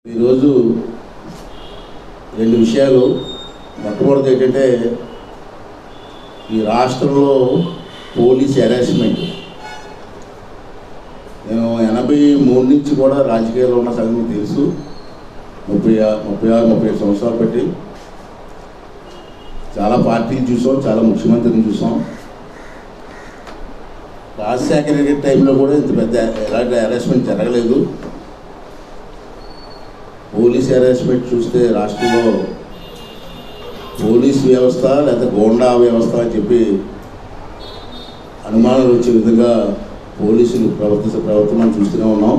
ఈరోజు రెండు విషయాలు మొట్టమొదటి ఏంటంటే ఈ రాష్ట్రంలో పోలీస్ హెరాస్మెంట్ నేను ఎనభై మూడు నుంచి కూడా రాజకీయాల్లో ఉన్న సంగతి మీకు తెలుసు ముప్పై ఆ- ముప్పై ఆరు ముప్పై ఐదు సంవత్సరాలు పెట్టి చాలా పార్టీలు చూసాం చాలా ముఖ్యమంత్రిని చూసాం రాజశేఖర రెడ్డి టైంలో కూడా ఇంత పెద్ద ఎలాంటి హెరాస్మెంట్ జరగలేదు పోలీస్ హెరాస్మెంట్ చూస్తే రాష్ట్రంలో పోలీస్ వ్యవస్థ లేదా గోండా వ్యవస్థ అని చెప్పి అనుమానాలు వచ్చే విధంగా పోలీసులు ప్రవర్తించే ప్రవర్తన మనం చూస్తూనే ఉన్నాం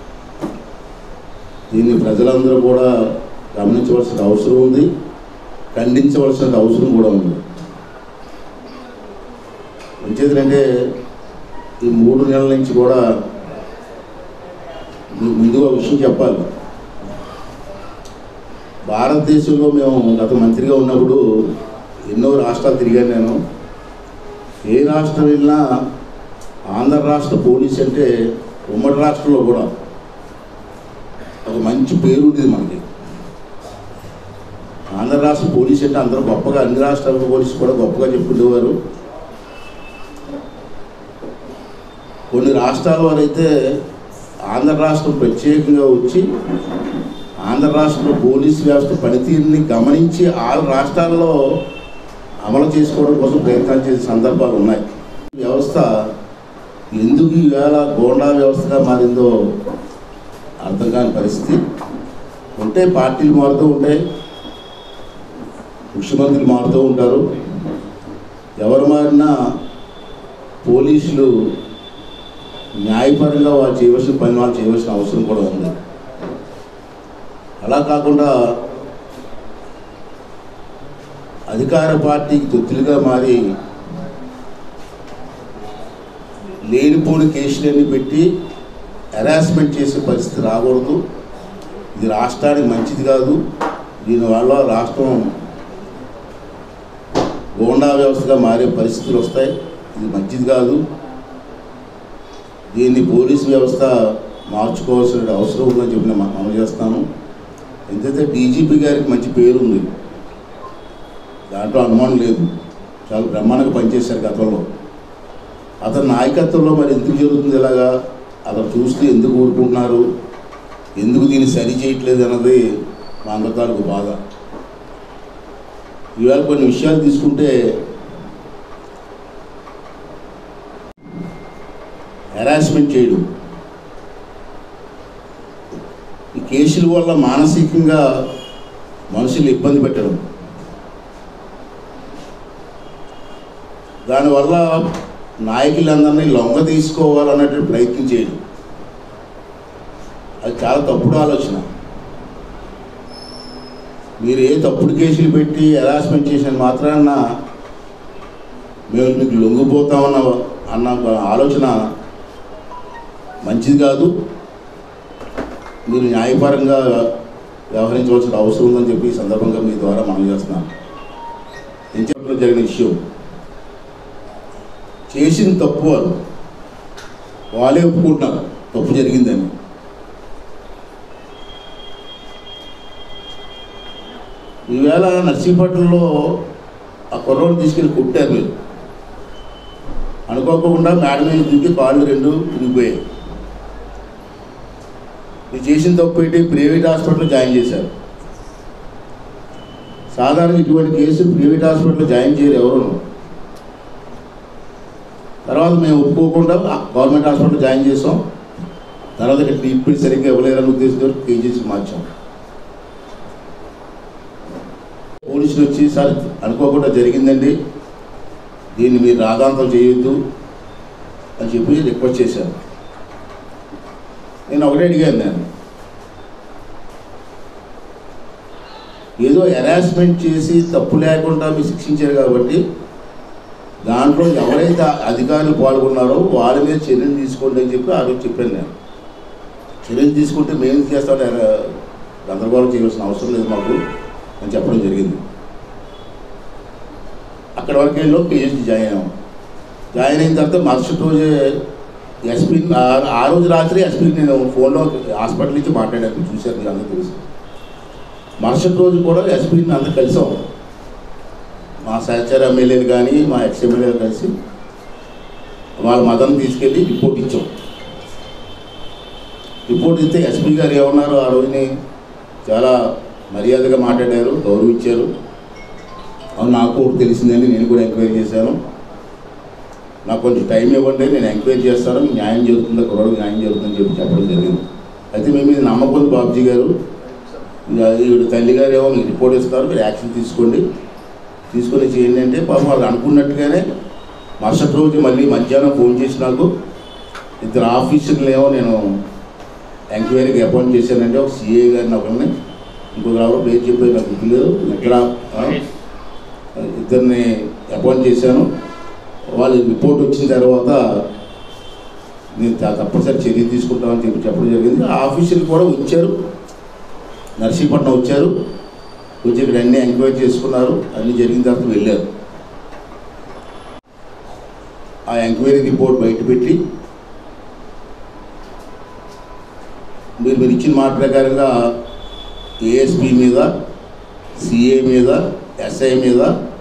దీన్ని ప్రజలందరూ కూడా గమనించవలసిన అవసరం ఉంది ఖండించవలసిన అవసరం కూడా ఉంది ఎంచేతంటే ఈ మూడు నెలల నుంచి కూడా మీకు ముందుగా విషయం చెప్పాలి భారతదేశంలో మేము గత మంత్రిగా ఉన్నప్పుడు ఎన్నో రాష్ట్రాలు తిరిగాను నేను ఏ రాష్ట్రం వెళ్ళినా ఆంధ్ర రాష్ట్ర పోలీస్ అంటే ఉమ్మడి రాష్ట్రంలో కూడా ఒక మంచి పేరు ఉండేది మనకి ఆంధ్ర రాష్ట్ర పోలీస్ అంటే అందరూ గొప్పగా అన్ని రాష్ట్రాల పోలీసు కూడా గొప్పగా చెప్పుకునేవారు కొన్ని రాష్ట్రాల వారైతే ఆంధ్ర రాష్ట్రం ప్రత్యేకంగా వచ్చి ఆంధ్ర రాష్ట్ర పోలీస్ వ్యవస్థ పనితీరుని గమనించి ఆ రాష్ట్రాల్లో అమలు చేసుకోవడం కోసం ప్రయత్నాలు చేసే సందర్భాలు ఉన్నాయి ఈ వ్యవస్థ ఎందుకు ఈవేళ గోండా వ్యవస్థగా మారిందో అర్థం కాని పరిస్థితి ఉంటే పార్టీలు మారుతూ ఉంటాయి ముఖ్యమంత్రులు మారుతూ ఉంటారు ఎవరు మారినా పోలీసులు న్యాయపరంగా వాళ్ళు చేయవలసిన పని వాళ్ళు చేయవలసిన అవసరం కూడా ఉంది అలా కాకుండా అధికార పార్టీకి తొత్తులుగా మారి లేనిపోని కేసులన్నీ పెట్టి హెరాస్మెంట్ చేసే పరిస్థితి రాకూడదు ఇది రాష్ట్రానికి మంచిది కాదు దీనివల్ల రాష్ట్రం గోండా వ్యవస్థగా మారే పరిస్థితులు వస్తాయి ఇది మంచిది కాదు దీన్ని పోలీసు వ్యవస్థ మార్చుకోవాల్సిన అవసరం ఉందని చెప్పి నేను మనం చేస్తాను ఎందుకంటే డీజీపీ గారికి మంచి పేరు ఉంది దాంట్లో అనుమానం లేదు చాలా బ్రహ్మాండంగా పనిచేశారు గతంలో అతని నాయకత్వంలో మరి ఎందుకు జరుగుతుంది ఇలాగా అతను చూస్తూ ఎందుకు ఊరుకుంటున్నారు ఎందుకు దీన్ని సరి చేయట్లేదు అన్నది మా అందరితాలకు బాధ ఇవాళ కొన్ని విషయాలు తీసుకుంటే హెరాస్మెంట్ చేయడం ఈ కేసుల వల్ల మానసికంగా మనుషులు ఇబ్బంది పెట్టడం దానివల్ల నాయకులందరినీ లొంగ తీసుకోవాలన్నటువంటి ప్రయత్నం చేయడం అది చాలా తప్పుడు ఆలోచన మీరు ఏ తప్పుడు కేసులు పెట్టి హెరాస్మెంట్ చేసిన మాత్రాన మేము మీకు లొంగిపోతామన్న అన్న ఆలోచన మంచిది కాదు మీరు న్యాయపరంగా వ్యవహరించవలసిన అవసరం ఉందని చెప్పి ఈ సందర్భంగా మీ ద్వారా మనం చేస్తున్నాను ఎంచట్లో జరిగిన విషయం చేసిన తప్పు వాళ్ళు వాళ్ళే ఒప్పుకుంటున్నారు తప్పు జరిగిందని ఈవేళ నర్సీపట్నంలో ఆ కుర్రోడు తీసుకెళ్ళి కొట్టారు మీరు అనుకోకుండా మేడ మీద దిగి కాళ్ళు రెండు విరిగిపోయాయి మీరు చేసిన తప్పు ఏంటి ప్రైవేట్ హాస్పిటల్లో జాయిన్ చేశారు సాధారణ ఇటువంటి కేసు ప్రైవేట్ హాస్పిటల్లో జాయిన్ చేయరు ఎవరు తర్వాత మేము ఒప్పుకోకుండా గవర్నమెంట్ హాస్పిటల్ జాయిన్ చేసాం తర్వాత ఇక్కడ ట్రీట్మెంట్ సరిగ్గా ఇవ్వలేరని ఉద్దేశంతో కేజీసీ మార్చాం పోలీసులు వచ్చి సార్ అనుకోకుండా జరిగిందండి దీన్ని మీరు రాగాంతం చేయొద్దు అని చెప్పి రిక్వెస్ట్ చేశారు నేను ఒకటే అడిగాను నేను ఏదో హెరాస్మెంట్ చేసి తప్పు లేకుండా మీరు శిక్షించారు కాబట్టి దాంట్లో ఎవరైతే అధికారులు పాల్గొన్నారో వాళ్ళ మీద చర్యలు తీసుకోండి అని చెప్పి ఆ రోజు చెప్పాను నేను చర్యలు తీసుకుంటే మేము చేస్తాం గందరగోళం చేయవలసిన అవసరం లేదు మాకు అని చెప్పడం జరిగింది అక్కడ వరకు వెళ్ళి పిహెచ్డి జాయిన్ అయ్యాం జాయిన్ అయిన తర్వాత మరుసటి రోజే ఎస్పీ ఆ- ఆ రోజు రాత్రి ఎస్పీ నేను ఫోన్లో హాస్పిటల్ నుంచి మాట్లాడాను చూశారు మీరు అందరూ తెలుసు మరుసటి రోజు కూడా ఎస్పీని అందరూ కలిసాం మా సహచార ఎమ్మెల్యేలు కానీ మా ఎక్స్ ఎమ్మెల్యేలు కలిసి వాళ్ళ మదన్ తీసుకెళ్ళి రిపోర్ట్ ఇచ్చాం రిపోర్ట్ ఇస్తే ఎస్పీ గారు ఏమన్నారు ఆ రోజుని చాలా మర్యాదగా మాట్లాడారు గౌరవించారు అవును నాకు ఒకటి తెలిసిందని నేను కూడా ఎంక్వైరీ చేశాను నాకు కొంచెం టైం ఇవ్వండి నేను ఎంక్వైరీ చేస్తాను మీకు న్యాయం జరుగుతుందా కుర్రోడికి న్యాయం జరుగుతుందని చెప్పి చెప్పడం జరిగింది అయితే మీ మీద నమ్మకం ఉంది బాబుజీ గారు ఇక ఈవిడ తల్లి గారు ఏమో మీకు రిపోర్ట్ ఇస్తారు మీరు యాక్షన్ తీసుకోండి తీసుకొని చేయండి అంటే పాపం వాళ్ళు అనుకున్నట్టుగానే మరుసటి రోజు మళ్ళీ మధ్యాహ్నం ఫోన్ చేసి నాకు ఇద్దరు ఆఫీసర్లు ఏమో నేను ఎంక్వైరీకి అపాయింట్ చేశానంటే ఒక సిఏ గారిని ఒకరిని ఇంకొక ఎవరో పేరు చెప్పారు నాకు గుర్తులేదు ఇక్కడ ఆ, ఇద్దరిని అపాయింట్ చేశాను వాళ్ళు రిపోర్ట్ వచ్చిన తర్వాత నేను త- తప్పనిసరి చర్య తీసుకుంటామని చెప్పి చెప్పడం జరిగింది ఆ ఆఫీసర్లు కూడా వచ్చారు నర్సీపట్నం వచ్చారు వచ్చి ఇక్కడ అన్ని ఎంక్వైరీ చేసుకున్నారు అన్ని జరిగిన తర్వాత వెళ్ళారు ఆ ఎంక్వైరీ రిపోర్ట్ బయట పెట్టి మీరు మీరు ఇచ్చిన మాట ప్రకారంగా ఏఎస్పి మీద సిఏ మీద ఎస్ఐ మీద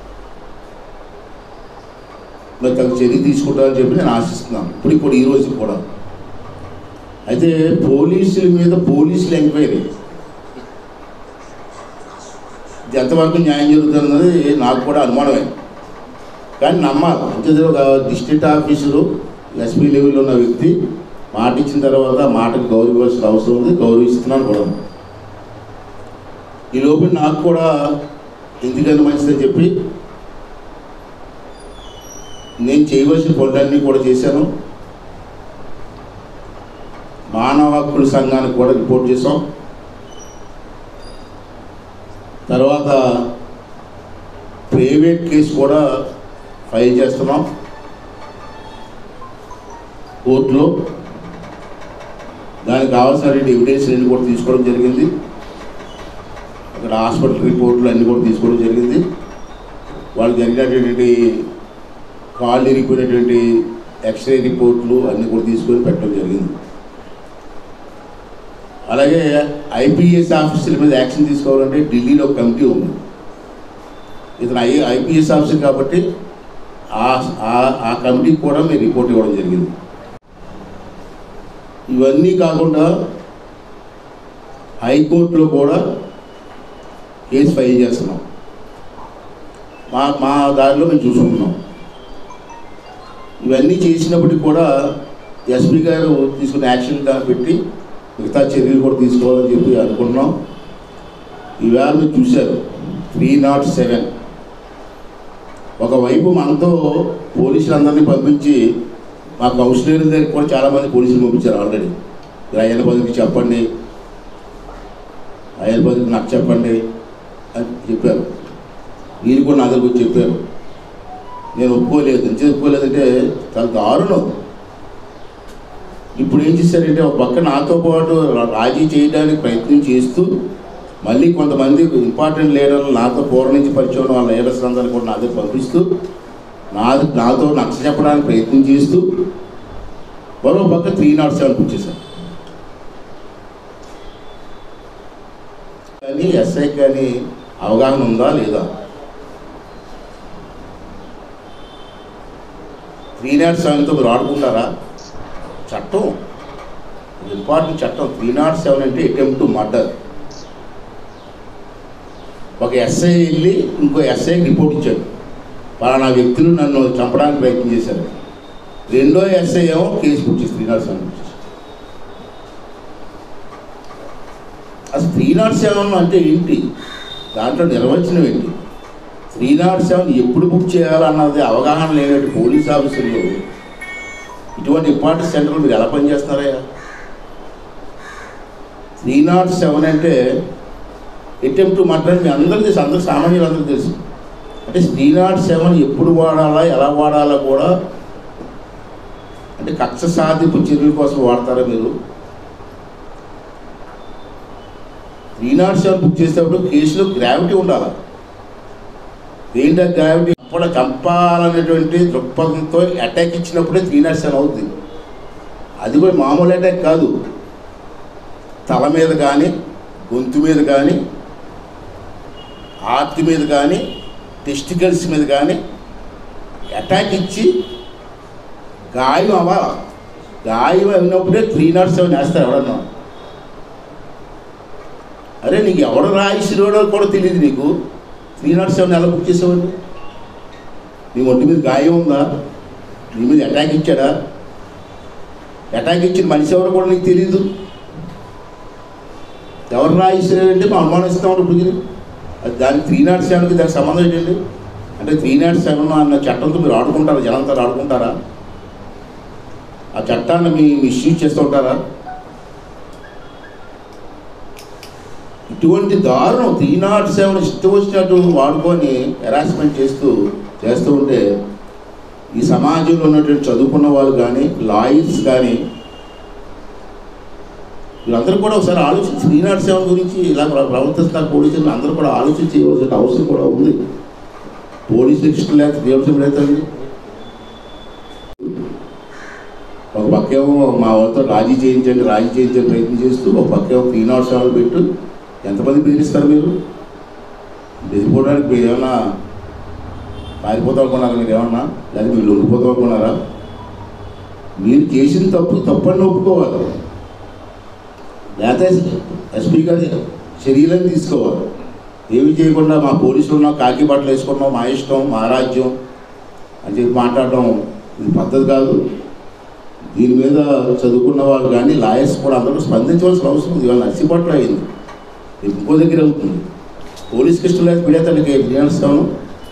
మరి తగు చర్య తీసుకుంటారని చెప్పి నేను ఆశిస్తున్నాను ఇప్పుడు ఇప్పుడు ఈ రోజు కూడా అయితే పోలీసుల మీద పోలీసులు ఎంక్వైరీ ఇది ఎంతవరకు న్యాయం జరుగుతున్నది నాకు కూడా అనుమానమే కానీ నమ్మాలి అంటే ఒక డిస్ట్రిక్ట్ ఆఫీసులు ఎస్పీ లెవెల్లో ఉన్న వ్యక్తి మాట ఇచ్చిన తర్వాత మాటకు గౌరవించాల్సిన అవసరం ఉంది గౌరవిస్తున్నాను కూడా ఈ లోపల నాకు కూడా ఎందుకని మంచిదని చెప్పి నేను చేయవలసిన పనులన్నీ కూడా చేశాను మానవ హక్కుల సంఘానికి కూడా రిపోర్ట్ చేసాం తర్వాత ప్రైవేట్ కేసు కూడా ఫైల్ చేస్తున్నాం కోర్టులో దానికి కావాల్సినటువంటి ఎవిడెన్స్ అన్ని కూడా తీసుకోవడం జరిగింది అక్కడ హాస్పిటల్ రిపోర్ట్లు అన్నీ కూడా తీసుకోవడం జరిగింది వాళ్ళు జరిగినటువంటి కాళ్ళు ఇరిగిపోయినటువంటి ఎక్స్రే రిపోర్ట్లు అన్నీ కూడా తీసుకొని పెట్టడం జరిగింది అలాగే ఐపీఎస్ ఆఫీసర్ల మీద యాక్షన్ తీసుకోవాలంటే ఢిల్లీలో ఒక కమిటీ ఉంది ఇతను ఐ ఐపీఎస్ ఆఫీసర్ కాబట్టి ఆ ఆ- ఆ కమిటీకి కూడా మేము రిపోర్ట్ ఇవ్వడం జరిగింది ఇవన్నీ కాకుండా హైకోర్టులో కూడా కేసు ఫైల్ చేస్తున్నాం మా మా దారిలో మేము చూసుకుంటున్నాం ఇవన్నీ చేసినప్పటికీ కూడా ఎస్పీ గారు తీసుకున్న యాక్షన్ దా- పెట్టి మిగతా చర్యలు కూడా తీసుకోవాలని చెప్పి అనుకుంటున్నాం ఈవేళ మీరు చూశారు త్రీ నాట్ సెవెన్ ఒకవైపు మనతో పోలీసులందరినీ పంపించి మా కౌన్సిలర్ దగ్గర కూడా చాలామంది పోలీసులు పంపించారు ఆల్రెడీ అయ్యన పదికి చెప్పండి అయ్యన పదికి నాకు చెప్పండి అని చెప్పారు వీళ్ళు కూడా నా దగ్గరకు వచ్చి చెప్పారు నేను ఒప్పుకోలేదు ఎందుకు ఒప్పుకోలేదంటే చాలా దారుణం ఇప్పుడు ఏం చేశారంటే ఒక పక్క నాతో పాటు రా- రాజీ చేయడానికి ప్రయత్నం చేస్తూ మళ్ళీ కొంతమంది ఇంపార్టెంట్ లీడర్లు నాతో పూర్వం నుంచి పరిచయం ఉన్న వాళ్ళ లీడర్స్ అందరినీ కూడా నా దగ్గర పంపిస్తూ నా నాతో నచ్చ చెప్పడానికి ప్రయత్నం చేస్తూ మరో పక్క త్రీ నాట్ సెవెన్ వచ్చేసారు కానీ ఎస్ఐ కానీ అవగాహన ఉందా లేదా త్రీ నాట్ సెవెన్తో మీరు ఆడుకుంటారా చట్టం ఇంపార్టెంట్ చట్టం త్రీ నాట్ సెవెన్ అంటే అటెంప్ట్ టు మర్డర్ ఒక ఎస్ఐ వెళ్ళి ఇంకో ఎస్ఐకి రిపోర్ట్ ఇచ్చాడు పలానా వ్యక్తులు నన్ను చంపడానికి ప్రయత్నం చేశారు రెండో ఎస్ఐ ఏమో కేసు బుక్ చేసి త్రీ నాట్ సెవెన్ అసలు త్రీ నాట్ సెవెన్ అంటే ఏంటి దాంట్లో నిర్వచనం ఏంటి త్రీ నాట్ సెవెన్ ఎప్పుడు బుక్ చేయాలన్నది అవగాహన లేనట్టు పోలీస్ ఆఫీసర్లు ఇటువంటి ఇంపార్టెంట్ సెంటర్లు మీరు ఎలా పనిచేస్తున్నారయ్యా త్రీ నాట్ సెవెన్ అంటే అటెంప్ట్ టు మర్డర్ మీ అందరికీ తెలుసు అందరు సామాన్యులు అందరికీ తెలుసు అంటే త్రీ నాట్ సెవెన్ ఎప్పుడు వాడాలా ఎలా వాడాలా కూడా అంటే కక్ష సాధింపు చర్యల కోసం వాడతారా మీరు త్రీ నాట్ సెవెన్ బుక్ చేసేటప్పుడు కేసులో గ్రావిటీ ఉండాలి ఏంటంటే గ్రావిటీ అప్పుడు చంపాలనేటువంటి దృక్పథంతో అటాక్ ఇచ్చినప్పుడే త్రీ నాట్ సెవెన్ అవుతుంది అది కూడా మామూలు అటాక్ కాదు తల మీద కానీ గొంతు మీద కానీ హార్ట్ మీద కానీ టెస్టికల్స్ మీద కానీ అటాక్ ఇచ్చి గాయం అవ్వాలి గాయం అయినప్పుడే త్రీ నాట్ సెవెన్ వేస్తారు ఎవడన్నా అరే నీకు ఎవడు రాయిసిరోడో కూడా తెలియదు నీకు త్రీ నాట్ సెవెన్ ఎలా బుక్ చేసావండి నీ ఒంటి మీద గాయం ఉందా నీ మీద అటాక్ ఇచ్చాడా అటాక్ ఇచ్చిన మనిషి ఎవరో కూడా నీకు తెలియదు ఎవరు రాయిసిరాడంటే మనం అనుమానిస్తాం ఇప్పుడు అది దానికి త్రీ నాట్ సెవెన్కి దానికి సంబంధం ఏంటండి అంటే త్రీ నాట్ సెవెన్ అన్న చట్టంతో మీరు ఆడుకుంటారా జనంతో ఆడుకుంటారా ఆ చట్టాన్ని మీ మిస్యూజ్ చేస్తూ ఉంటారా ఇటువంటి దారుణం త్రీ నాట్ సెవెన్ ఇష్టం వచ్చినట్టు వాడుకొని హెరాస్మెంట్ చేస్తూ చేస్తూ ఉంటే ఈ సమాజంలో ఉన్నటువంటి చదువుకున్న వాళ్ళు కానీ లాయర్స్ కానీ వీళ్ళందరూ కూడా ఒకసారి ఆలోచించి త్రీ నాట్ సెవెన్ గురించి ఇలా ప్ర- ప్రవర్తిస్తున్నారు పోలీసులు అందరూ కూడా ఆలోచన చేయవలసిన అవసరం కూడా ఉంది పోలీసులు ఇష్టం లేక దేవసం లేదండి ఒక పక్కేమో మా వాళ్ళతో రాజీ చేయించండి రాజీ చేయించే ప్రయత్నం చేస్తూ ఒక పక్కేమో త్రీ నాట్ సెవెన్ పెట్టు ఎంతమంది బెదిరిస్తారు మీరు బెదిరిపోవడానికి మీరు ఏమన్నా పారిపోతాం అనుకున్నారా మీరు ఏమన్నా లేదా మీరు లొంగిపోతాం అనుకున్నారా మీరు చేసిన తప్పు తప్పని ఒప్పుకోవాలి లేకపోతే ఎస్పీ గారి చర్యలను తీసుకోవాలి ఏమి చేయకుండా మా పోలీసులు ఉన్నాం కాకి బట్టలు వేసుకున్నాం మా ఇష్టం మా రాజ్యం అని చెప్పి మాట్లాడడం ఇది పద్ధతి కాదు దీని మీద చదువుకున్న వాళ్ళు కానీ లాయర్స్ కూడా అందరూ స్పందించవలసిన అవసరం ఉంది ఇవాళ నర్సీపట్ల అయింది రేపు ఇంకో దగ్గర అవుతుంది పోలీస్కి ఇష్టం లేదు పిడేతలకి చేస్తాను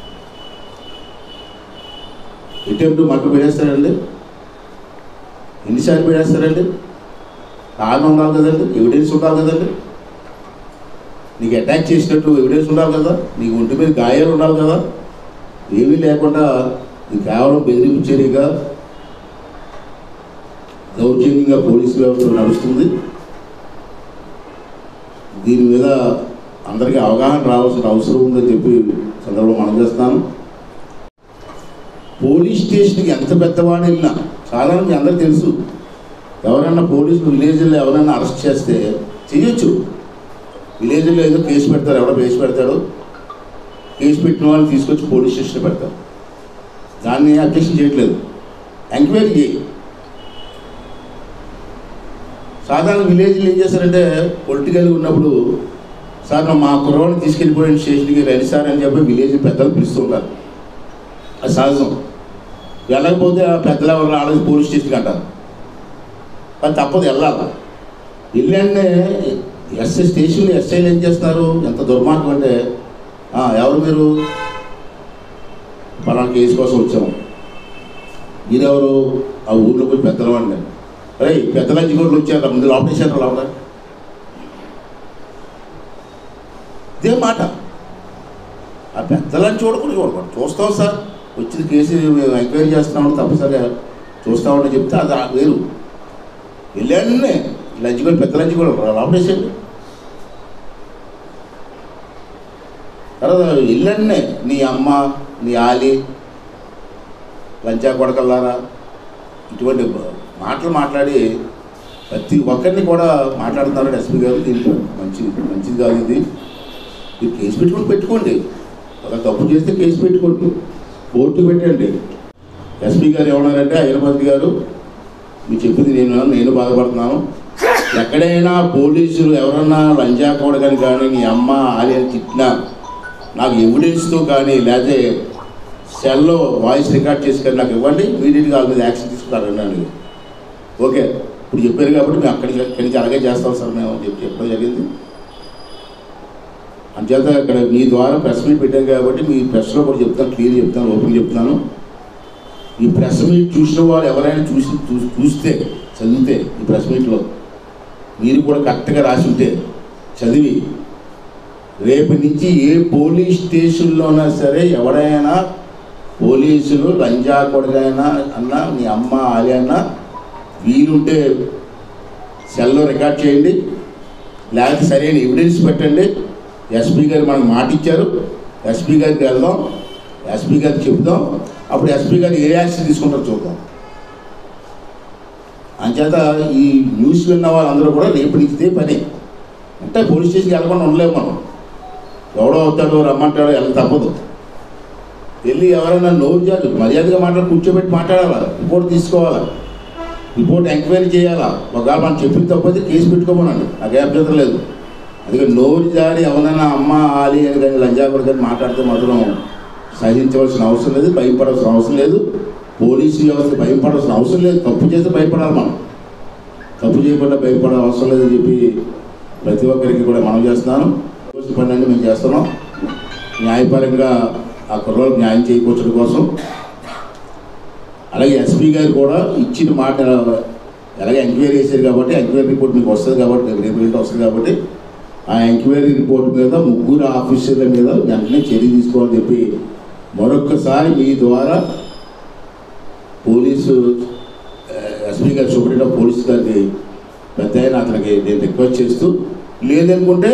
అటెంప్ట్ మట్టు పెడేస్తారండి ఎన్నిసార్లు పెడేస్తారండి కారణం ఉండాలి కదండి ఎవిడెన్స్ ఉండాలి కదండి నీకు అటాక్ చేసినట్టు ఎవిడెన్స్ ఉండాలి కదా నీకు ఒంటి మీద గాయాలు ఉండాలి కదా ఏమీ లేకుండా ఇది కేవలం బెదిరింపు చర్యగా దౌర్జన్యంగా పోలీసు వ్యవస్థ నడుస్తుంది దీని మీద అందరికీ అవగాహన రావాల్సిన అవసరం ఉందని చెప్పి సందర్భంలో మనం చేస్తాను పోలీస్ స్టేషన్కి ఎంత పెద్దవాడు వెళ్ళినా సాధారణ మీ అందరికీ తెలుసు ఎవరైనా పోలీసులు విలేజ్లో ఎవరైనా అరెస్ట్ చేస్తే చేయొచ్చు విలేజ్లో ఏదో కేసు పెడతారు ఎవడో కేసు పెడతాడు కేసు పెట్టిన వాళ్ళని తీసుకొచ్చి పోలీస్ స్టేషన్ పెడతారు దాన్ని అబ్జెక్షన్ చేయట్లేదు ఎంక్వైరీ చేయి సాధారణ విలేజ్లో ఏం చేస్తారంటే పొలిటికల్గా ఉన్నప్పుడు సార్ మా కుర్రవాడిని తీసుకెళ్ళిపోయిన స్టేషన్కి రండి సార్ అని చెప్పి విలేజ్ పెద్దలు పిలుస్తుంటారు అది సహజం వెళ్ళకపోతే ఆ పెద్దలు ఎవరు రాలేదు పోలీస్ స్టేషన్కి అంటారు అది తప్పదు వెళ్ళాలి వెళ్ళండి ఎస్ఐ స్టేషన్లో ఎస్ఐలు ఏం చేస్తున్నారు ఎంత దుర్మార్గం అంటే "ఆ, ఎవరు మీరు పలానా కేసు కోసం వచ్చాము మీరెవరు ఆ ఊర్లో పోయి పెద్దలు అండి అరే పెద్దల కూడా వచ్చారు ముందు లోపలేసారు లోపల ఇదే మాట ఆ పెద్దలని చూడకూడదు చూడకూడదు చూస్తాం సార్ వచ్చిన కేసు మేము ఎంక్వైరీ చేస్తున్నామని తప్పనిసరిగా చూస్తామని చెప్తే అది ఆ వేరు వెళ్ళానే లంచ్ కూడా పెద్ద లంచ్ కూడా లోపలేసండి తర్వాత వెళ్ళానే నీ అమ్మ నీ ఆలి లంచా కొడకల్లారా ఇటువంటి బ- మాటలు మాట్లాడి ప్రతి ఒక్కరిని కూడా మాట్లాడుతున్నారు ఎస్పీ గారు దీంట్లో మంచిది మంచిది కాదు ఇది మీరు కేసు పెట్టుకొని పెట్టుకోండి ఒక తప్పు చేస్తే కేసు పెట్టుకోండి కోర్టు పెట్టండి ఎస్పీ గారు ఏమన్నారంటే అయ్యనపతి గారు మీరు చెప్పింది నేను నేను బాధపడుతున్నాను ఎక్కడైనా పోలీసులు ఎవరన్నా లంజా కొడగని కానీ నీ అమ్మ ఆలయం తిట్టినా నాకు ఎవిడెన్స్తో కానీ లేకపోతే సెల్లో వాయిస్ రికార్డ్ చేసి కానీ నాకు ఇవ్వండి ఇమీడియట్గా వాళ్ళ మీద యాక్షన్ తీసుకుంటారన్నాను ఓకే ఇప్పుడు చెప్పారు కాబట్టి మేము అక్కడికి ఇక్కడి నుంచి అలాగే చేస్తాం సార్ మేము అని చెప్పి చెప్పడం జరిగింది అంచేత ఇక్కడ మీ ద్వారా ప్రెస్ మీట్ పెట్టాం కాబట్టి మీ ప్రెస్లో కూడా చెప్తాను క్లియర్ చెప్తాను ఓపెన్ చెప్తాను ఈ ప్రెస్ మీట్ చూసిన వాళ్ళు ఎవరైనా చూసి చూ- చూస్తే చదివితే ఈ ప్రెస్ మీట్లో మీరు కూడా కరెక్ట్గా రాసి ఉంటే చదివి రేపు నుంచి ఏ పోలీస్ స్టేషన్లోనా సరే ఎవరైనా పోలీసులు లంజా కొడుకైనా అన్నా మీ అమ్మ ఆలి అన్నా వీలుంటే సెల్లో రికార్డ్ చేయండి లేకపోతే సరైన ఎవిడెన్స్ పెట్టండి ఎస్పీ గారు మనకు మాట ఇచ్చారు ఎస్పీ గారికి వెళ్దాం ఎస్పీ గారికి చెప్దాం అప్పుడు ఎస్పీ గారు ఏ యాక్షన్ తీసుకుంటారో చూద్దాం అంచేత ఈ న్యూస్ విన్న వాళ్ళందరూ కూడా రేపు నుంచి ఇదే పని అంటే పోలీస్ స్టేషన్కి వెళ్ళకుండా ఉండలేము మనం ఎవడో అవుతాడో రమ్మంటాడో వెళ్ళ తప్పదు వెళ్ళి ఎవరైనా నోరు చేయాలి మర్యాదగా మాట్లాడి కూర్చోబెట్టి మాట్లాడాలా రిపోర్ట్ తీసుకోవాలా రిపోర్ట్ ఎంక్వైరీ చేయాలా ఒకవేళ మనం చెప్పింది తప్పైతే కేసు పెట్టుకోమనండి నాకు ఏ అభ్యంతరం లేదు అందుకే నోరు జారి ఎవరైనా అమ్మ ఆలి అని కానీ లంజాగూడ కానీ మాట్లాడితే మాత్రం సహించవలసిన అవసరం లేదు భయపడాల్సిన అవసరం లేదు పోలీసు వ్యవస్థ భయపడాల్సిన అవసరం లేదు తప్పు చేస్తే భయపడాలి మనం తప్పు చేయకుండా భయపడే అవసరం లేదని చెప్పి ప్రతి ఒక్కరికి కూడా మనం చేస్తున్నాను రోజు పని అన్ని మేము చేస్తున్నాం న్యాయపరంగా ఆ కుర్రోళ్ళకి న్యాయం చేకూర్చడం కోసం అలాగే ఎస్పీ గారు కూడా ఇచ్చిన మాట ఎలాగ ఎంక్వైరీ చేశారు కాబట్టి ఎంక్వైరీ రిపోర్ట్ మీకు వస్తుంది కాబట్టి రేపు రేపు వస్తుంది కాబట్టి ఆ ఎంక్వైరీ రిపోర్ట్ మీద ముగ్గురు ఆఫీసర్ల మీద వెంటనే చర్య తీసుకోవాలని చెప్పి మరొక్కసారి మీ ద్వారా పోలీసు ఎస్పీ గారు సూపరింటెండెంట్ ఆఫ్ పోలీస్ గారికి పెద్ద ఆయన అతనికి నేను రిక్వెస్ట్ చేస్తూ లేదనుకుంటే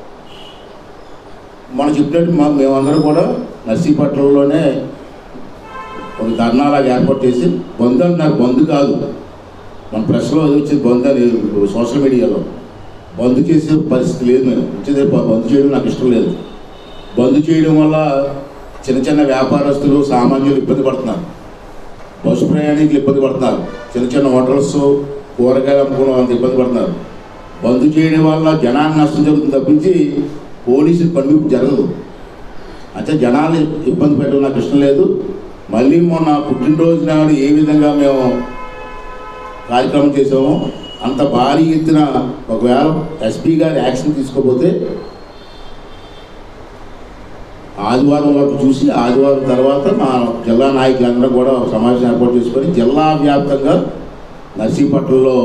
మనం చెప్పినట్టు మా మేమందరం కూడా నర్సీపట్నంలోనే ఒక ధర్నాలాగా ఏర్పాటు చేసి బంద్ అంటున్నారు బంద్ కాదు మన ప్రెస్లో అది వచ్చింది బంద్ అని సోషల్ మీడియాలో బంద్ చేసే పరిస్థితి లేదు మేము వచ్చేది బంద్ చేయడం నాకు ఇష్టం లేదు బంద్ చేయడం వల్ల చిన్న చిన్న వ్యాపారస్తులు సామాన్యులు ఇబ్బంది పడుతున్నారు బస్సు ప్రయాణికులు ఇబ్బంది పడుతున్నారు చిన్న చిన్న హోటల్స్ కూరగాయలు అమ్ముకున్న వాళ్ళంత ఇబ్బంది పడుతున్నారు బంద్ చేయడం వల్ల జనాన్ని నష్టం జరుగుతుంది తప్పించి పోలీసులు కనువిప్పు జరగదు అంటే జనాలు ఇబ్బంది పెట్టడం నాకు ఇష్టం లేదు మళ్ళీ మొన్న పుట్టినరోజు నాడు ఏ విధంగా మేము కార్యక్రమం చేసామో అంత భారీ ఎత్తున ఒకవేళ ఎస్పీ గారు యాక్షన్ తీసుకోకపోతే ఆదివారం వరకు చూసి ఆదివారం తర్వాత మా జిల్లా నాయకులందరూ కూడా ఒక సమావేశం ఏర్పాటు చేసుకొని జిల్లా వ్యాప్తంగా నర్సీపట్నంలో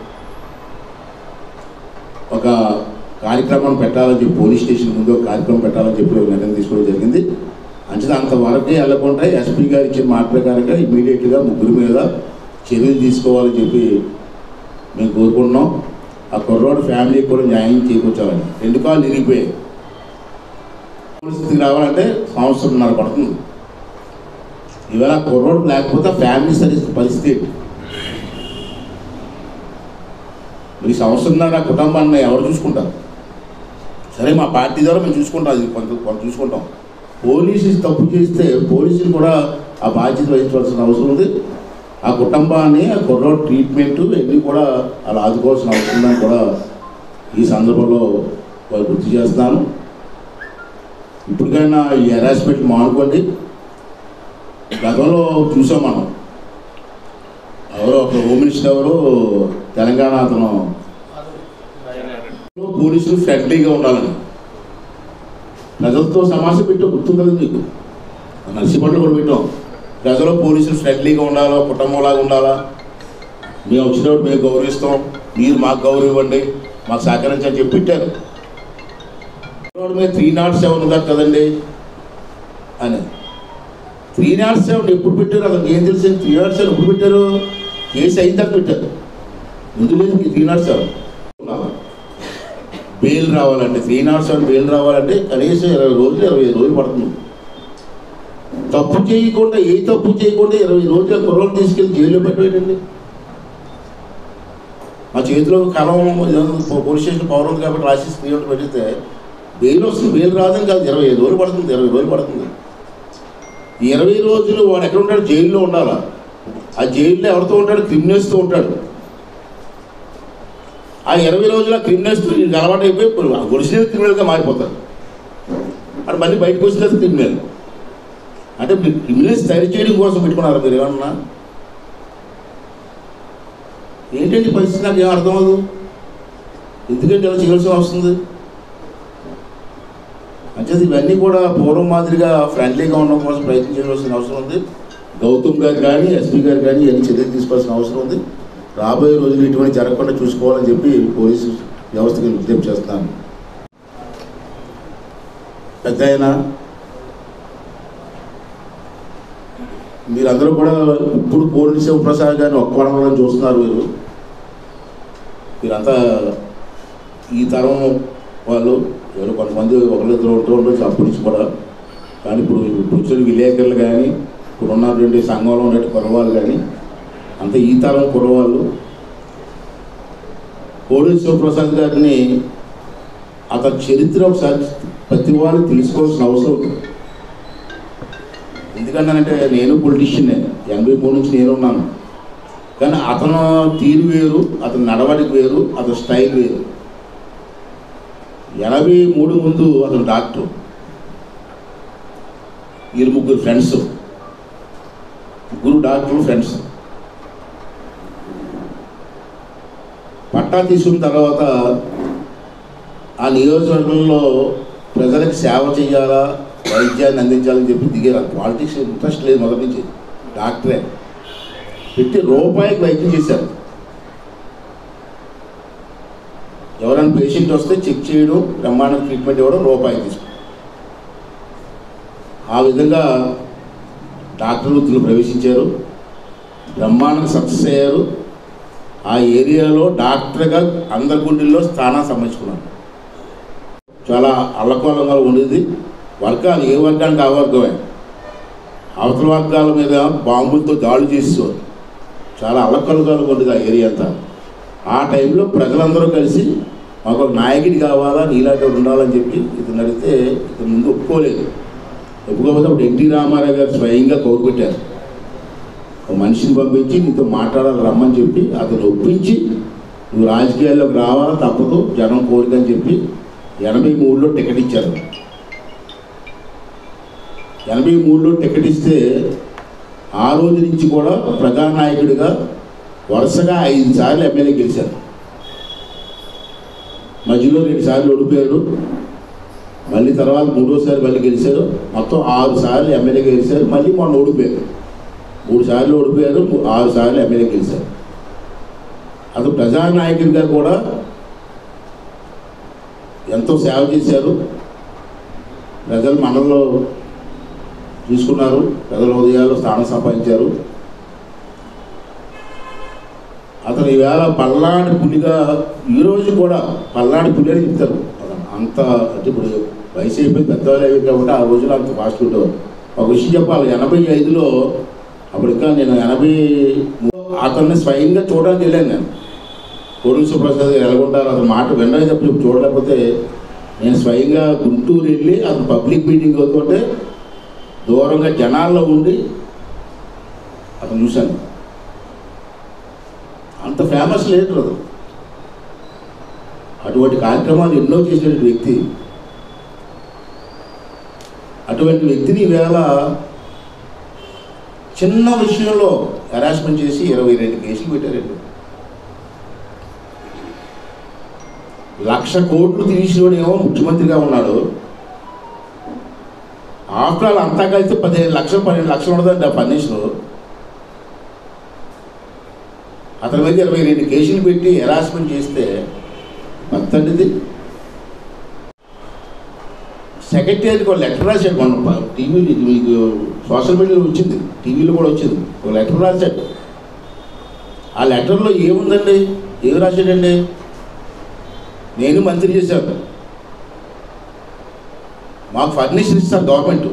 ఒక కార్యక్రమం పెట్టాలని చెప్పి పోలీస్ స్టేషన్ ముందు ఒక కార్యక్రమం పెట్టాలని చెప్పి ఒక నిర్ణయం తీసుకోవడం జరిగింది అంచేత అంతవరకే వెళ్ళకుండా ఎస్పీ గారు ఇచ్చిన మాట ప్రకారంగా ఇమీడియట్గా ముగ్గురు మీద చర్యలు తీసుకోవాలని చెప్పి మేము కోరుకుంటున్నాం ఆ కుర్రోడు ఫ్యామిలీకి కూడా న్యాయం చేకూర్చాలని రెండు కాళ్ళు ఇరిగిపోయాయి పరిస్థితికి రావాలంటే సంవత్సరంన్నర పడుతుంది ఇవాళ కుర్రోడు లేకపోతే ఫ్యామిలీ సర్వీస్ పరిస్థితి ఏంటి? మరి ఈ సంవత్సరంన్నర కుటుంబాన్ని ఎవరు చూసుకుంటారు సరే మా పార్టీ ద్వారా మేము చూసుకుంటాం అది కొంత కొంత చూసుకుంటాం పోలీసులు తప్పు చేస్తే పోలీసులు కూడా ఆ బాధ్యత వహించవలసిన అవసరం ఉంది ఆ కుటుంబాన్ని ఆ కుర్రోడ్ ట్రీట్మెంట్ ఇవన్నీ కూడా అలా ఆదుకోవాల్సిన అవసరం ఉందని కూడా ఈ సందర్భంలో వాళ్ళు గుర్తు చేస్తున్నాను ఇప్పటికైనా ఈ హెరాస్మెంట్ మానుకోండి గతంలో చూసాం మనం ఎవరో ఒక హోమ్ మినిస్టర్ ఎవరు తెలంగాణ అతను పోలీసులు ఫ్రెండ్లీగా ఉండాలని ప్రజలతో సమాసం పెట్టాం గుర్తుంది కదా మీకు నర్సీపట్నం కూడా పెట్టాం ప్రజలు పోలీసులు ఫ్రెండ్లీగా ఉండాలా కుటుంబంలాగా ఉండాలా మేము వచ్చినప్పుడు మేము గౌరవిస్తాం మీరు మాకు గౌరవం ఇవ్వండి మాకు సహకరించని చెప్పి పెట్టారు రోడ్డు మీద త్రీ నాట్ సెవెన్ ఉందా కదండి అని త్రీ నాట్ సెవెన్ ఎప్పుడు పెట్టారు అతనికి ఏం తెలిసి త్రీ నాట్ సెవెన్ ఎప్పుడు పెట్టారు కేసు అయిన తర్వాత పెట్టారు ముందు లేదు త్రీ నాట్ సెవెన్ బెయిల్ రావాలంటే త్రీ నాట్ సెవెన్ బెయిల్ రావాలంటే కనీసం ఇరవై రోజులు ఇరవై ఐదు రోజులు పడుతుంది తప్పు చేయకుండా ఏ తప్పు చేయకుండా ఇరవై రోజుల కుర్రలు తీసుకెళ్ళి జైల్లో పెట్టేయండి మా చేతిలో కలం పోలీస్ స్టేషన్ పవర్ ఉంది కాబట్టి రాసి త్రీ హండ్రెడ్ పెట్టితే బెయిల్ వస్తుంది బెయిల్ రాదని కాదు ఇరవై ఐదు రోజులు పడుతుంది ఇరవై రోజులు పడుతుంది ఈ ఇరవై రోజులు వాడు ఎక్కడ ఉంటాడు జైల్లో ఉండాలా ఆ జైల్లో ఎవరితో ఉంటాడు క్రిమినల్స్తో ఉంటాడు ఆ ఇరవై రోజుల క్రిమినల్స్తో వీళ్ళకి అలవాటు అయిపోయి ఒరిజినల్ క్రిమినల్గా మారిపోతారు అక్కడ మళ్ళీ బయటకు వచ్చిన తర్వాత క్రిమినల్ అంటే మీరు క్రిమినల్స్ తయారు చేయడం కోసం పెట్టుకున్నారు మీరు ఏమన్నా ఏంటంటే ఈ పరిస్థితి నాకు ఏం అర్థం అవ్వదు ఎందుకంటే ఇలా చేయాల్సి వస్తుంది అంటే ఇవన్నీ కూడా పూర్వం మాదిరిగా ఫ్రెండ్లీగా ఉండడం కోసం ప్రయత్నం చేయవలసిన అవసరం ఉంది గౌతమ్ గారు కానీ ఎస్పీ గారు కానీ ఇవన్నీ చర్యలు తీసుకోవాల్సిన అవసరం ఉంది రాబోయే రోజులు ఇటువంటి జరగకుండా చూసుకోవాలని చెప్పి పోలీసు వ్యవస్థకి విజ్ఞప్తి చేస్తున్నాను పెద్ద అయినా మీరందరూ కూడా ఇప్పుడు పూర్ణ శివప్రసాద్ గారిని ఒక్కవడం చూస్తున్నారు మీరు మీరంతా ఈ తరం వాళ్ళు ఎవరు కొంతమంది ఒకరిద్దరు ఉంటూ ఉండొచ్చు అప్పటి నుంచి కూడా కానీ ఇప్పుడు ఇప్పుడు వచ్చిన విలేకరులు కానీ ఇప్పుడు ఉన్నటువంటి సంఘంలో ఉన్నటువంటి కుర్రవాళ్ళు కానీ అంత ఈ తరం కుర్రవాళ్ళు కోడి శివప్రసాద్ గారిని అతని చరిత్ర ఒకసారి ప్రతి వాళ్ళు తెలుసుకోవాల్సిన అవసరం ఉంది ఎందుకంటే నేను పొలిటీషియన్ ఎనభై మూడు నుంచి నేను ఉన్నాను కానీ అతను తీరు వేరు అతని నడవడిక వేరు అతని స్టైల్ వేరు ఎనభై మూడు ముందు అతను డాక్టర్ వీళ్ళు ముగ్గురు ఫ్రెండ్స్ ముగ్గురు డాక్టర్లు ఫ్రెండ్స్ పట్టా తీసుకున్న తర్వాత ఆ నియోజకవర్గంలో ప్రజలకు సేవ చేయాలా వైద్యాన్ని అందించాలని చెప్పి దిగారు పాలిటిక్స్ ఇంట్రెస్ట్ లేదు మొదటి నుంచి డాక్టరే పెట్టి రూపాయికి వైద్యం చేశారు ఎవరైనా పేషెంట్ వస్తే చెక్ చేయడం బ్రహ్మాండ ట్రీట్మెంట్ ఇవ్వడం రూపాయి తీసుకో ఆ విధంగా డాక్టర్ వృత్తిలో ప్రవేశించారు బ్రహ్మాండంగా సక్సెస్ అయ్యారు ఆ ఏరియాలో డాక్టర్గా అందరి గుండెల్లో స్థానం సంపాదించుకున్నారు చాలా అల్లకోలంగా ఉండేది వర్గాలు ఏ వర్గానికి ఆ వర్గమే అవతల వర్గాల మీద బాంబులతో దాడులు చేసేవారు చాలా అల్లకలుగా ఉండేది ఆ ఏరియా అంతా ఆ టైంలో ప్రజలందరూ కలిసి మాకు ఒక నాయకుడి కావాలా నీలాంటి వాడు ఉండాలని చెప్పి ఇతను అడిగితే ఇతను ముందు ఒప్పుకోలేదు ఒప్పుకోకపోతే అప్పుడు ఎన్టీ రామారావు గారు స్వయంగా కౌరు పెట్టారు ఒక మనిషిని పంపించి నీతో మాట్లాడాలి రమ్మని చెప్పి అతను ఒప్పించి నువ్వు రాజకీయాల్లోకి రావాలా తప్పదు జనం కోరిక అని చెప్పి ఎనభై మూడులో టికెట్ ఇచ్చారు ఎనభై మూడులో టికెట్ ఇస్తే ఆ రోజు నుంచి కూడా ప్రజానాయకుడిగా వరుసగా ఐదు సార్లు ఎమ్మెల్యే గెలిచారు మధ్యలో రెండు సార్లు ఓడిపోయారు మళ్ళీ తర్వాత మూడోసారి మళ్ళీ గెలిచారు మొత్తం ఆరు సార్లు ఎమ్మెల్యే గెలిచారు మళ్ళీ మొన్న ఓడిపోయారు మూడు సార్లు ఓడిపోయారు ము- ఆరు సార్లు ఎమ్మెల్యే గెలిచారు అతను ప్రజానాయకుడిగా కూడా ఎంతో సేవ చేశారు ప్రజలు మనలో తీసుకున్నారు ప్రజల హృదయాల్లో స్థానం సంపాదించారు అతను ఈవేళ పల్నాడు పులిగా ఈరోజు కూడా పల్నాడు పులి అని చెప్తారు అతను అంత అంటే ఇప్పుడు వయసు అయిపోయి పెద్దవాళ్ళు అయిపోయి కాబట్టి ఆ రోజులో అంత ఫాస్ట్ ఉండేవారు ఒక విషయం చెప్పాలి ఎనభై ఐదులో అప్పుడు ఇంకా నేను ఎనభై మూ- అతన్ని స్వయంగా చూడడానికి వెళ్ళాను నేను కోడూరు సుప్రసాద్ గారు ఎలాగుంటారు అతని మాట వినడానికి తప్ప ఇప్పుడు చూడలేకపోతే నేను స్వయంగా గుంటూరు వెళ్ళి అతను పబ్లిక్ మీటింగ్ అవుతుంటే దూరంగా జనాల్లో ఉండి అతను చూశాను అంత ఫేమస్ లీడర్ అతను అటువంటి కార్యక్రమాలు ఎన్నో చేసినటువంటి వ్యక్తి అటువంటి వ్యక్తిని ఈవేళ చిన్న విషయంలో హెరాస్మెంట్ చేసి ఇరవై రెండు కేసులు పెట్టారండి లక్ష కోట్లు తీసినోడేమో ముఖ్యమంత్రిగా ఉన్నాడు ఆఫ్టర్ ఆల్ అంతా కలిసి పదిహేను లక్షలు పన్నెండు లక్షలు ఉండదండి ఆ పర్మిషన్ అతని మీద ఇరవై రెండు కేసులు పెట్టి హెరాస్మెంట్ చేస్తే అంతటిది సెక్రటరీకి ఒక లెటర్ రాశాడు మన టీవీలో మీకు సోషల్ మీడియాలో వచ్చింది టీవీలో కూడా వచ్చింది ఒక లెటర్ రాశాడు ఆ లెటర్లో ఏముందండి ఏం రాశాడండి నేను మంత్రి చేశాను మాకు ఫర్నిచర్ ఇస్తారు గవర్నమెంట్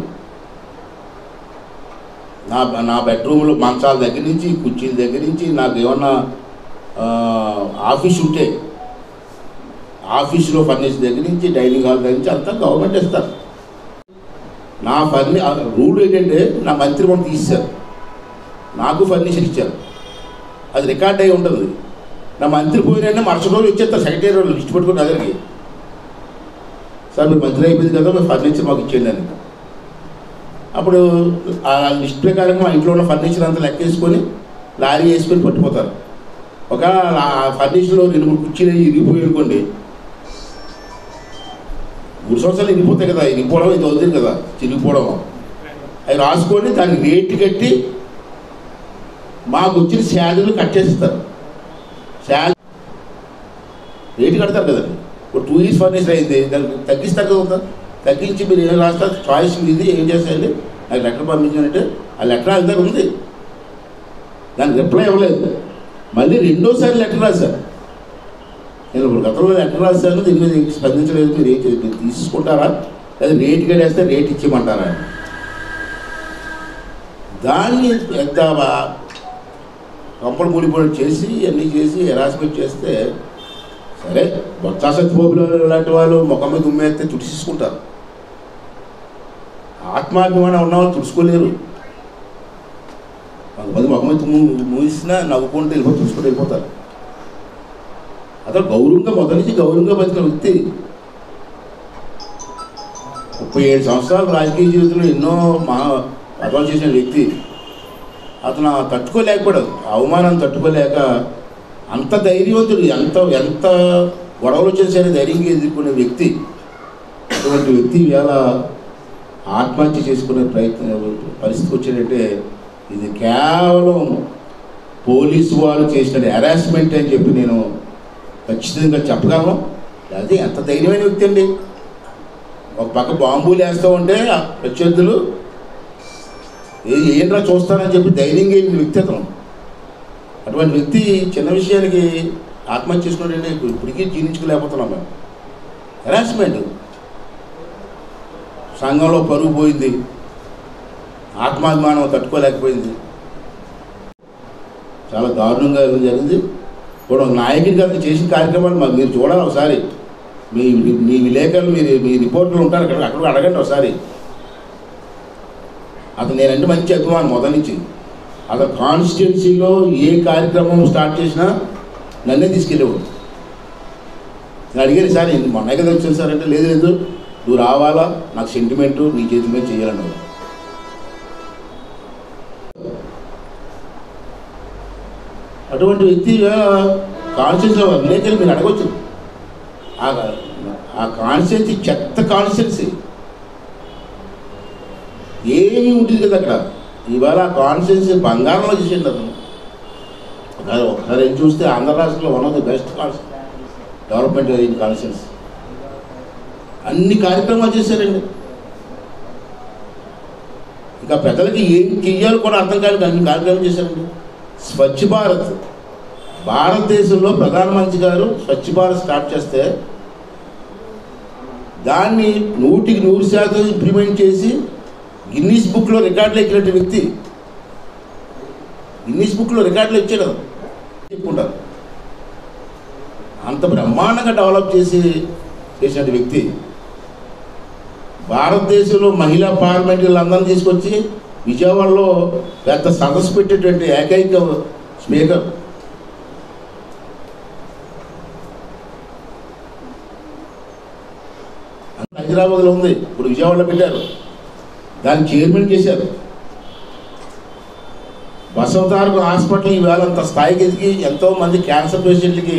నా నా బెడ్రూమ్లో మంచాల దగ్గర నుంచి కుర్చీల దగ్గర నుంచి నాకు ఏమన్నా ఆ, ఆఫీస్ ఉంటే ఆఫీసులో ఫర్నిచర్ దగ్గర నుంచి డైనింగ్ హాల్ దగ్గర నుంచి అంతా గవర్నమెంట్ ఇస్తారు నా ఫర్ని రూల్ ఏంటంటే నా మంత్రి మనం తీశారు నాకు ఫర్నిచర్ ఇచ్చారు అది రికార్డ్ అయి ఉంటుంది నా మంత్రి పోయిన మరుసటి రోజు వచ్చేస్తారు సెక్రటరీ వాళ్ళు లిస్ట్ పెట్టుకుని దగ్గరికి సార్ మీరు మంత్రి అయిపోయింది కదా మీరు ఫర్నిచర్ మాకు ఇచ్చేయండి అని అప్పుడు ఆ లిస్ట్ ప్రకారం మా ఇంట్లో ఉన్న ఫర్నిచర్ అంతా లెక్కేసుకొని లారీ వేసుకొని పట్టుకుపోతారు ఒక ఆ ఫర్నిచర్లో రెండు మూడు కుర్చీలు ఇరిగిపోయి అనుకోండి మూడు సంవత్సరాలు ఇరిగిపోతాయి కదా ఇరిగిపోవడం ఇది అవుతుంది కదా చిరిగిపోవడం అవి రాసుకొని దానికి రేటు కట్టి మాకు వచ్చిన శాలరీలు కట్టేస్తారు శాలరీ రేటు కడతారు కదండి ఇప్పుడు టూ ఇయర్స్ ఫర్నిచర్ అయింది దానికి తగ్గిస్తారు కదా తగ్గించి మీరు ఏం రాస్తారు చాయిస్ ఇది ఏం చేస్తారండి నాకు లెటర్ పంపించానంటే ఆ లెటర్ వాళ్ళ దగ్గర ఉంది దానికి రిప్లై ఇవ్వలేదు మళ్ళీ రెండోసారి లెటర్ రాశారు నేను ఇప్పుడు గతంలో లెటర్ రాశాను దీని మీద స్పందించలేదు మీరు ఏం చేయాలి మీరు తీసుకుంటారా లేదా రేట్ కడేస్తే రేట్ ఇచ్చేయమంటారా దాన్ని ఎంత కంపలు మూడిపోయి చేసి అన్నీ చేసి హెరాస్మెంట్ చేస్తే సరే బొత్స సత్యబాబులు లాంటి వాళ్ళు ముఖం మీద ఉమ్మేస్తే తుడిచేసుకుంటారు ఆత్మాభిమానం ఉన్న వాళ్ళు తుడుచుకోలేరు కొంతమంది ముఖం మీద తుమ్ము మూసినా నవ్వుకుంటూ వెళ్ళిపోయి తుడుచుకుంటూ వెళ్ళిపోతారు అతను గౌరవంగా మొదటి నుంచి గౌరవంగా బతికిన వ్యక్తి ముప్పై ఏడు సంవత్సరాలు రాజకీయ జీవితంలో ఎన్నో మా పదవులు చేసిన వ్యక్తి అతను ఆ తట్టుకోలేకపోయాడు ఆ అవమానం తట్టుకోలేక అంత ధైర్యవంతుడు ఎంత ఎంత గొడవలు వచ్చినా సరే ధైర్యంగా ఎదుర్కొనే వ్యక్తి అటువంటి వ్యక్తి ఇవాళ ఆత్మహత్య చేసుకునే ప్రయత్నం పరిస్థితికి వచ్చాడంటే ఇది కేవలం పోలీసు వాళ్ళు చేసిన హెరాస్మెంట్ అని చెప్పి నేను ఖచ్చితంగా చెప్పగలను అది ఎంత ధైర్యమైన వ్యక్తి అండి ఒక పక్క బాంబులు వేస్తూ ఉంటే ఆ ప్రత్యర్థులు ఏ ఏంట్రా చూస్తానని చెప్పి ధైర్యంగా వెళ్ళిన వ్యక్తి అతను అటువంటి వ్యక్తి చిన్న విషయానికి ఆత్మహత్య చేసుకున్నాడంటే ఇప్పటికీ జీర్ణించుకోలేకపోతున్నాం మేము హెరాస్మెంట్ సంఘంలో పరుగు పోయింది ఆత్మాభిమానం తట్టుకోలేకపోయింది చాలా దారుణంగా జరిగింది ఇప్పుడు ఒక నాయకుడికి అతను చేసిన కార్యక్రమాలు మాకు మీరు చూడాలి ఒకసారి మీ మీ విలేకరులు మీరు మీ రిపోర్టర్లు ఉంటారు అక్కడ అక్కడ అడగండి ఒకసారి అతను నేనంటే మంచి అభిమానం మొదటి నుంచి అతను కాన్స్టిట్యున్సీలో ఏ కార్యక్రమం స్టార్ట్ చేసినా నన్నే తీసుకెళ్ళేవాడు నేను అడిగాను సార్ నేను మొన్న కదా వచ్చాను సార్ అంటే లేదు లేదు నువ్వు రావాలా నాకు సెంటిమెంటు నీ చేతి మీద చేయాలన్నాడు అటువంటి వ్యక్తి కాన్స్టిట్యూన్సీ విలేకరులు మీరు అడగవచ్చు ఆ ఆ కాన్స్టిట్యున్సీ చెత్త కాన్స్టిట్యున్సీ ఏమీ ఉంటుంది కదా అక్కడ ఇవాళ ఆ కాన్స్టిట్యున్సీ బంగారంలో చేసిండు అతను ఒకసారి ఒకసారి ఏం చూస్తే ఆంధ్ర రాష్ట్రంలో one of the best consti development in constituency అన్ని కార్యక్రమాలు చేశారండి ఇంకా ప్రజలకి ఏం చెయ్యాలో కూడా అర్థం కాని అన్ని కార్యక్రమాలు చేశారండి స్వచ్ఛ భారత్ భారతదేశంలో ప్రధానమంత్రి గారు స్వచ్ఛ భారత్ స్టార్ట్ చేస్తే దాన్ని నూటికి నూరు శాతం ఇంప్లిమెంట్ చేసి గిన్నీస్ బుక్లో రికార్డులు ఎక్కినట్టు వ్యక్తి గిన్నీస్ బుక్లో రికార్డులు ఇచ్చాడు అతను. చెప్పుకుంటారు అంత బ్రహ్మాండంగా డెవలప్ చేసి చేసిన వ్యక్తి భారతదేశంలో మహిళా పార్లమెంటులందరినీ తీసుకొచ్చి విజయవాడలో పెద్ద సదస్సు పెట్టేటువంటి ఏకైక స్పీకర్ హైదరాబాద్లో ఉంది ఇప్పుడు విజయవాడలో పెట్టారు దాన్ని చైర్మన్ చేశారు బసవతారక హాస్పిటల్ ఈవేళ అంత స్థాయికి ఎదిగి ఎంతో మంది క్యాన్సర్ పేషెంట్లకి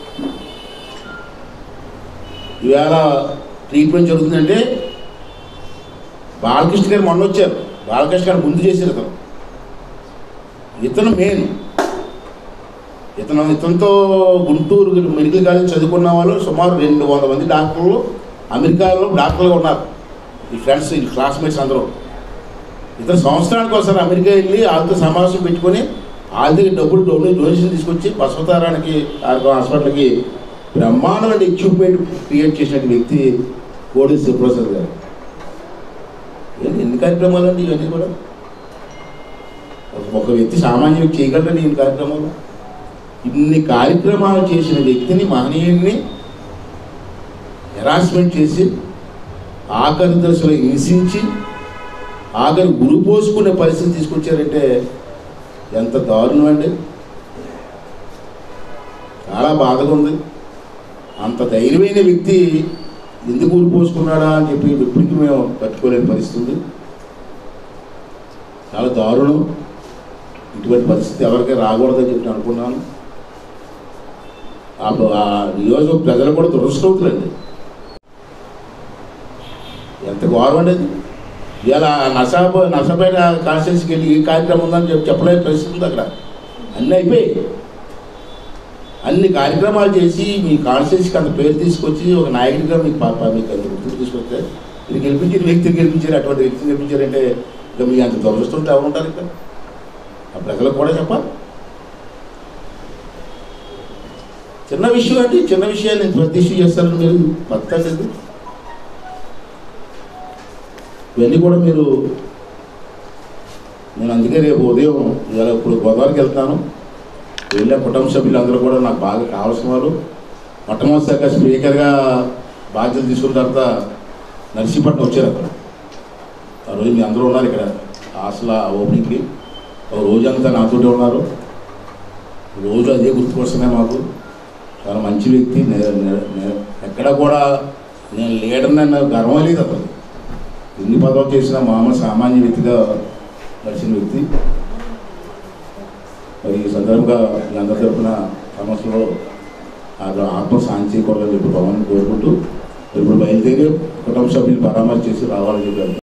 ఈవేళ ట్రీట్మెంట్ జరుగుతుందంటే బాలకృష్ణ గారు మొన్న వచ్చారు బాలకృష్ణ గారు ముందు చేశారు ఇతను ఇతను మెయిన్ ఇతను ఇతనితో గుంటూరు మెడికల్ కాలేజ్ చదువుకున్న వాళ్ళు సుమారు రెండు వందల మంది డాక్టర్లు అమెరికాలో డాక్టర్లుగా ఉన్నారు ఈ ఫ్రెండ్స్ ఈ క్లాస్మేట్స్ అందరూ ఇతను సంవత్సరానికి ఒకసారి అమెరికా వెళ్ళి వాళ్ళతో సమావేశం పెట్టుకొని వాళ్ళ దగ్గర డబ్బులు డొనే- డొనేషన్ తీసుకొచ్చి బసవతారానికి హాస్పిటల్కి బ్రహ్మాండమైన ఎక్విప్మెంట్ క్రియేట్ చేసిన వ్యక్తి కోడి శివప్రసాద్ గారు ఇవన్నీ ఎన్ని కార్యక్రమాలు అండి ఇవన్నీ కూడా ఒక- ఒక వ్యక్తి సామాన్య వ్యక్తి చేయగలరని ఈ కార్యక్రమాలు ఇన్ని కార్యక్రమాలు చేసిన వ్యక్తిని మహనీయుడిని హెరాస్మెంట్ చేసి ఆఖరి దశలో హింసించి ఆఖరి గురి పోసుకునే పరిస్థితి తీసుకొచ్చారంటే ఎంత దారుణం అండి చాలా బాధగా ఉంది అంత ధైర్యమైన వ్యక్తి ఎందుకు గురి పోసుకున్నాడా అని చెప్పి ఇప్పటికీ మేము తట్టుకోలేని పరిస్థితి ఉంది చాలా దారుణం ఇటువంటి పరిస్థితి ఎవరికి రాకూడదని చెప్పి నేను అనుకున్నాను ఆ ఆ నియోజక ప్రజలు కూడా దురదృష్టవుతులండి ఎంత ఘోరం అండి అది ఇవాళ నసాబ్ నసపైన కాన్స్టిట్యూన్సీకి వెళ్ళి ఈ కార్యక్రమం ఉందని చెప్పి చెప్పలేని పరిస్థితి ఉంది అక్కడ అన్నీ అయిపోయి అన్ని కార్యక్రమాలు చేసి మీ కాన్స్టిట్యూన్సీకి అంత పేరు తీసుకొచ్చి ఒక నాయకుడిగా మీకు పాప మీకు అంత గుర్తింపు తీసుకొస్తే మీరు గెలిపించిన వ్యక్తిని గెలిపించారు అటువంటి వ్యక్తిని గెలిపించారంటే ఇక మీ అంత దురదృష్టంతో ఎవరు ఉంటారు ఇక్కడ ఆ ప్రజలకు కూడా చెప్పాలి చిన్న విషయం అంటే చిన్న విషయాన్ని ప్రతి ఇష్యూ చేస్తారని మీరు పత్తా లేదు ఇవన్నీ కూడా మీరు నేను అందుకే రేపు ఉదయం ఇవాళ ఇప్పుడు గోదావరికి వెళ్తాను వెళ్ళే కుటుంబ సభ్యులందరూ కూడా నాకు బాగా కావాల్సిన వాళ్ళు మొట్టమొదటిసారిగా స్పీకర్గా బాధ్యతలు తీసుకున్న తర్వాత నర్సీపట్నం వచ్చారు అక్కడ ఆ రోజు మీ అందరూ ఉన్నారు ఇక్కడ హాస్టల్ ఓపెనింగ్కి ఒక రోజంతా నాతోటే ఉన్నారు రోజు అదే గుర్తుకొస్తున్నాయి మాకు చాలా మంచి వ్యక్తి నే- నే- నే- ఎక్కడ కూడా నేను లీడర్ని అన్న గర్వం లేదు అతను ఎన్ని పదవులు చేసిన మామూలు సామాన్య వ్యక్తిగా నడిచిన వ్యక్తి మరి ఈ సందర్భంగా మీ అందరి తరఫున సమస్యలో ఆ ఆత్మ శాంతి చేకూరాలని చెప్పి భవన్ కోరుకుంటూ ఇప్పుడు బయలుదేరి కుటుంబ సభ్యులు పరామర్శ చేసి రావాలని చెప్పి